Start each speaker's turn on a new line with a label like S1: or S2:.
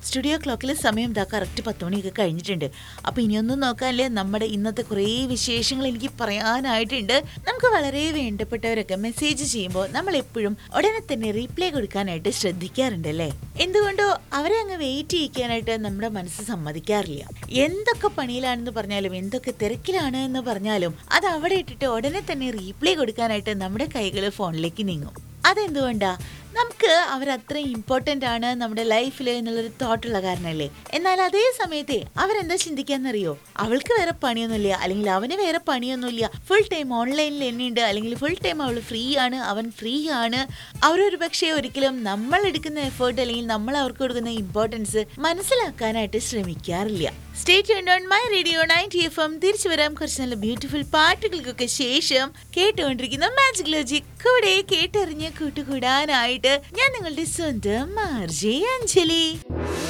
S1: studio ക്ലോക്കിൽ സമയം ദാ കറക്റ്റ് പത്ത് മണിയൊക്കെ കഴിഞ്ഞിട്ടുണ്ട് അപ്പൊ ഇനിയൊന്നും നോക്കാനല്ലേ നമ്മുടെ ഇന്നത്തെ കുറേ വിശേഷങ്ങൾ എനിക്ക് പറയാനായിട്ടുണ്ട് നമുക്ക് വളരെ വേണ്ടപ്പെട്ടവരൊക്കെ മെസ്സേജ് ചെയ്യുമ്പോൾ നമ്മൾ എപ്പോഴും ഉടനെ തന്നെ റീപ്ലൈ കൊടുക്കാനായിട്ട് ശ്രദ്ധിക്കാറുണ്ടല്ലേ എന്തുകൊണ്ടോ അവരെ അങ്ങ് വെയിറ്റ് ചെയ്യിക്കാനായിട്ട് നമ്മുടെ മനസ്സ് സമ്മതിക്കാറില്ല എന്തൊക്കെ പണിയിലാണെന്ന് പറഞ്ഞാലും എന്തൊക്കെ തിരക്കിലാണ് എന്ന് പറഞ്ഞാലും അത് അവിടെ ഇട്ടിട്ട് ഉടനെ തന്നെ റീപ്ലൈ കൊടുക്കാനായിട്ട് നമ്മുടെ കൈകൾ ഫോണിലേക്ക് നീങ്ങും അതെന്തുകൊണ്ടാ നമുക്ക് അവരത്രയും ഇമ്പോർട്ടൻ്റ് ആണ് നമ്മുടെ ലൈഫിൽ എന്നുള്ളൊരു തോട്ടുള്ള കാരണമല്ലേ എന്നാൽ അതേ സമയത്തെ അവരെന്താ ചിന്തിക്കാന്നറിയോ അവൾക്ക് വേറെ പണിയൊന്നുമില്ല അല്ലെങ്കിൽ അവന് വേറെ പണിയൊന്നുമില്ല ഫുൾ ടൈം ഓൺലൈനിൽ എന്നെയുണ്ട് അല്ലെങ്കിൽ ഫുൾ ടൈം അവൾ ഫ്രീ ആണ് അവൻ ഫ്രീ ആണ് അവരൊരു പക്ഷേ ഒരിക്കലും നമ്മൾ എടുക്കുന്ന എഫേർട്ട് അല്ലെങ്കിൽ നമ്മൾ അവർക്ക് കൊടുക്കുന്ന ഇമ്പോർട്ടൻസ് മനസ്സിലാക്കാനായിട്ട് ശ്രമിക്കാറില്ല stay on my radio ninety F M തിരിച്ചു വരാം കുറച്ച് നല്ല ബ്യൂട്ടിഫുൾ പാട്ടുകൾക്കൊക്കെ ശേഷം കേട്ടുകൊണ്ടിരിക്കുന്ന മാജിക് ലോജിക് കൂടെ കേട്ടറിഞ്ഞ് കൂട്ടുകൂടാനായിട്ട് ഞാൻ നിങ്ങളുടെ സ്വന്തം മാർജെ അഞ്ജലി